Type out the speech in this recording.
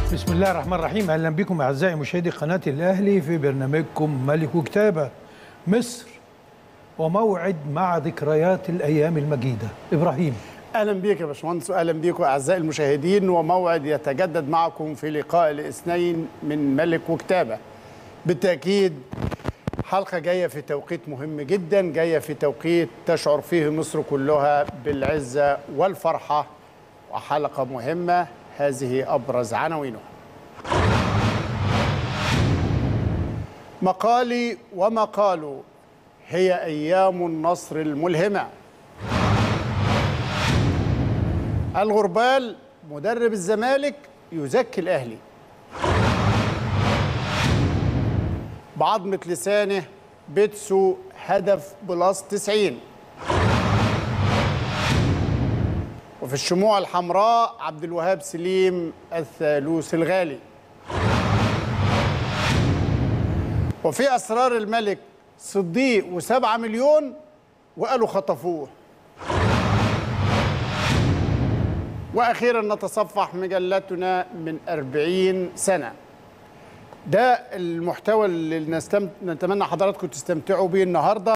بسم الله الرحمن الرحيم اهلا بكم اعزائي مشاهدي قناه الاهلي في برنامجكم ملك وكتابه مصر وموعد مع ذكريات الايام المجيده ابراهيم اهلا بيك يا باشمهندس واهلا بيكم اعزائي المشاهدين وموعد يتجدد معكم في لقاء الاثنين من ملك وكتابه بالتاكيد حلقه جايه في توقيت مهم جدا جايه في توقيت تشعر فيه مصر كلها بالعزه والفرحه وحلقه مهمه هذه ابرز عناوينها مقالي ومقال هي ايام النصر الملهمه الغربال مدرب الزمالك يزكي الاهلي بعظمة لسانه بيتسو هدف بلس 90 وفي الشموع الحمراء عبد الوهاب سليم الثالوث الغالي وفي أسرار الملك صديق وسبعة مليون وقالوا خطفوه واخيرا نتصفح مجلتنا من 40 سنه ده المحتوى اللي نستم... نتمنى حضراتكم تستمتعوا بيه النهارده